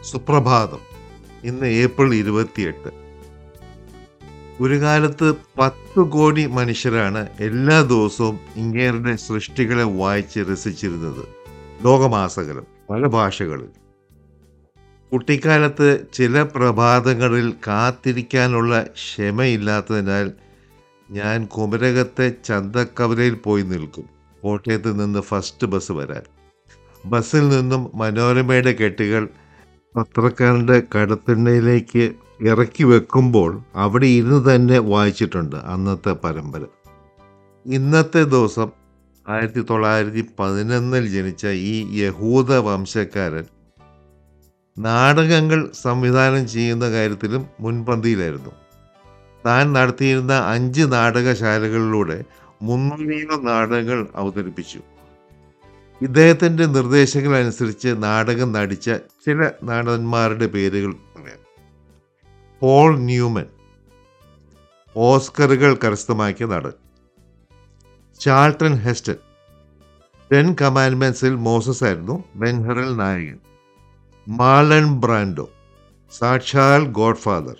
സുപ്രഭാതം ഇന്ന് ഏപ്രിൽ ഇരുപത്തിയെട്ട് ഒരു കാലത്ത് പത്ത് കോടി മനുഷ്യരാണ് എല്ലാ ദിവസവും ഇങ്ങേരുടെ സൃഷ്ടികളെ വായിച്ച് രസിച്ചിരുന്നത് ലോകമാസകലം പല ഭാഷകളിൽ കുട്ടിക്കാലത്ത് ചില പ്രഭാതങ്ങളിൽ കാത്തിരിക്കാനുള്ള ക്ഷമയില്ലാത്തതിനാൽ ഞാൻ കുമരകത്തെ ചന്തക്കവലയിൽ പോയി നിൽക്കും കോട്ടയത്ത് നിന്ന് ഫസ്റ്റ് ബസ് വരാൻ ബസ്സിൽ നിന്നും മനോരമയുടെ കെട്ടുകൾ പത്രക്കാരൻ്റെ കടത്തിണ്ണയിലേക്ക് ഇറക്കി വെക്കുമ്പോൾ അവിടെ ഇരുന്ന് തന്നെ വായിച്ചിട്ടുണ്ട് അന്നത്തെ പരമ്പര ഇന്നത്തെ ദിവസം ആയിരത്തി തൊള്ളായിരത്തി പതിനൊന്നിൽ ജനിച്ച ഈ യഹൂദ വംശക്കാരൻ നാടകങ്ങൾ സംവിധാനം ചെയ്യുന്ന കാര്യത്തിലും മുൻപന്തിയിലായിരുന്നു താൻ നടത്തിയിരുന്ന അഞ്ച് നാടകശാലകളിലൂടെ മുന്നൂറിയോളം നാടകങ്ങൾ അവതരിപ്പിച്ചു ഇദ്ദേഹത്തിൻ്റെ നിർദ്ദേശങ്ങൾ അനുസരിച്ച് നാടകം നടിച്ച ചില നടന്മാരുടെ പേരുകൾ പറയാം പോൾ ന്യൂമൻ ഓസ്കറുകൾ കരസ്ഥമാക്കിയ നടൻ ചാൾട്ടൺ ഹെസ്റ്റൺ ടെൻ കമാൻഡ്മെന്റ്സിൽ മോസസ് ആയിരുന്നു ബെൻഹറൽ നായകൻ മാലൺ ബ്രാൻഡോ സാക്ഷാൽ ഗോഡ്ഫാദർ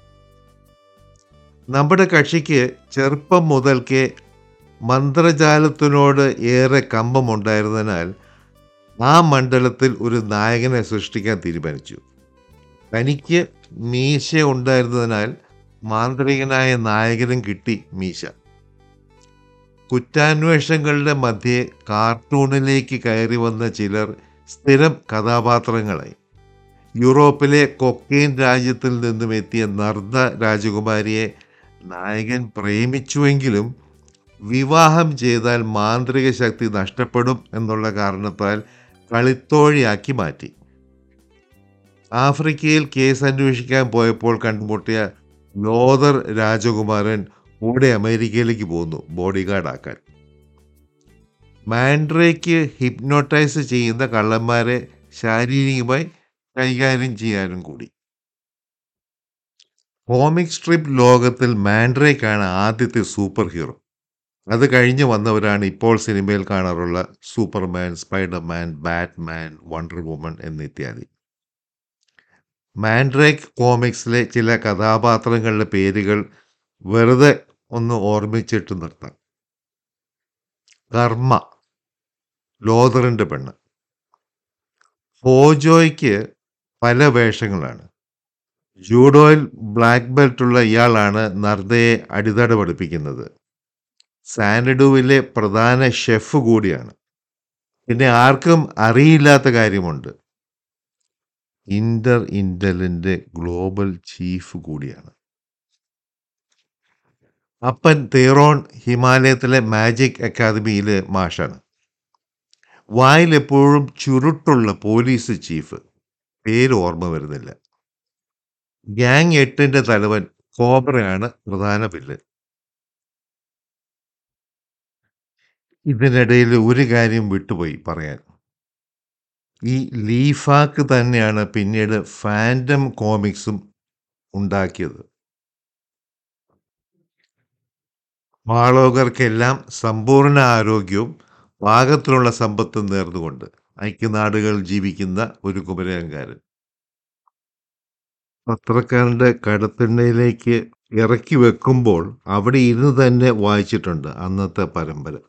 നമ്മുടെ കക്ഷിക്ക് ചെറുപ്പം മുതൽക്കേ മന്ത്രജാലത്തിനോട് ഏറെ കമ്പമുണ്ടായിരുന്നതിനാൽ ആ മണ്ഡലത്തിൽ ഒരു നായകനെ സൃഷ്ടിക്കാൻ തീരുമാനിച്ചു തനിക്ക് മീശ ഉണ്ടായിരുന്നതിനാൽ മാന്ത്രികനായ നായകനും കിട്ടി മീശ കുറ്റാന്വേഷണങ്ങളുടെ മധ്യേ കാർട്ടൂണിലേക്ക് കയറി വന്ന ചിലർ സ്ഥിരം കഥാപാത്രങ്ങളായി യൂറോപ്പിലെ കൊക്കെയിൻ രാജ്യത്തിൽ നിന്നും എത്തിയ നർദ്ദ രാജകുമാരിയെ നായകൻ പ്രേമിച്ചുവെങ്കിലും വിവാഹം ചെയ്താൽ മാന്ത്രിക ശക്തി നഷ്ടപ്പെടും എന്നുള്ള കാരണത്താൽ കളിത്തോഴിയാക്കി മാറ്റി ആഫ്രിക്കയിൽ കേസ് അന്വേഷിക്കാൻ പോയപ്പോൾ കണ്ടുമുട്ടിയ ലോതർ രാജകുമാരൻ കൂടെ അമേരിക്കയിലേക്ക് പോന്നു ബോഡി ഗാർഡാക്കാൻ മാൻഡ്രയ്ക്ക് ഹിപ്നോട്ടൈസ് ചെയ്യുന്ന കള്ളന്മാരെ ശാരീരികമായി കൈകാര്യം ചെയ്യാനും കൂടി കോമിക് സ്ട്രിപ്പ് ലോകത്തിൽ മാൻഡ്രേക്കാണ് ആദ്യത്തെ സൂപ്പർ ഹീറോ അത് കഴിഞ്ഞ് വന്നവരാണ് ഇപ്പോൾ സിനിമയിൽ കാണാറുള്ള Superman Spiderman Batman Wonder Woman എന്നിത്യാദി മാൻഡ്രേക്ക് കോമിക്സിലെ ചില കഥാപാത്രങ്ങളുടെ പേരുകൾ വെറുതെ ഒന്ന് ഓർമ്മിച്ചിട്ട് നിർത്താം കർമ്മ ലോതറിൻ്റെ പെണ്ണ് ഹോജോയ്ക്ക് പല വേഷങ്ങളാണ് ജൂഡോയിൽ ബ്ലാക്ക് ബെൽറ്റുള്ള ഇയാളാണ് നർദയെ അടിതട പഠിപ്പിക്കുന്നത് സാനഡുവിലെ പ്രധാന ഷെഫ് കൂടിയാണ് പിന്നെ ആർക്കും അറിയില്ലാത്ത കാര്യമുണ്ട് ഇന്റർ ഇന്റലിൻ്റെ ഗ്ലോബൽ ചീഫ് കൂടിയാണ് അപ്പൻ തേറോൺ ഹിമാലയത്തിലെ മാജിക് അക്കാദമിയിലെ മാഷാണ് വായിൽ എപ്പോഴും ചുരുട്ടുള്ള പോലീസ് ചീഫ് പേര് ഓർമ്മ വരുന്നില്ല ഗ്യാങ് എട്ടിന്റെ തലവൻ കോബ്രയാണ് പ്രധാന വില്ലൻ ഇതിനിടയിൽ ഒരു കാര്യം വിട്ടുപോയി പറയാൻ ഈ ലീഫാക്ക് തന്നെയാണ് പിന്നീട് ഫാൻറ്റം കോമിക്സും ഉണ്ടാക്കിയത് മാളോകർക്കെല്ലാം സമ്പൂർണ്ണ ആരോഗ്യവും പാകത്തിലുള്ള സമ്പത്തും നേർന്നുകൊണ്ട് ഐക്യനാടുകൾ ജീവിക്കുന്ന ഒരു കുമരകങ്കാരൻ പത്രക്കാരൻ്റെ കടത്തിണ്ണയിലേക്ക് ഇറക്കി വെക്കുമ്പോൾ അവിടെ ഇരുന്ന് തന്നെ വായിച്ചിട്ടുണ്ട് അന്നത്തെ പരമ്പര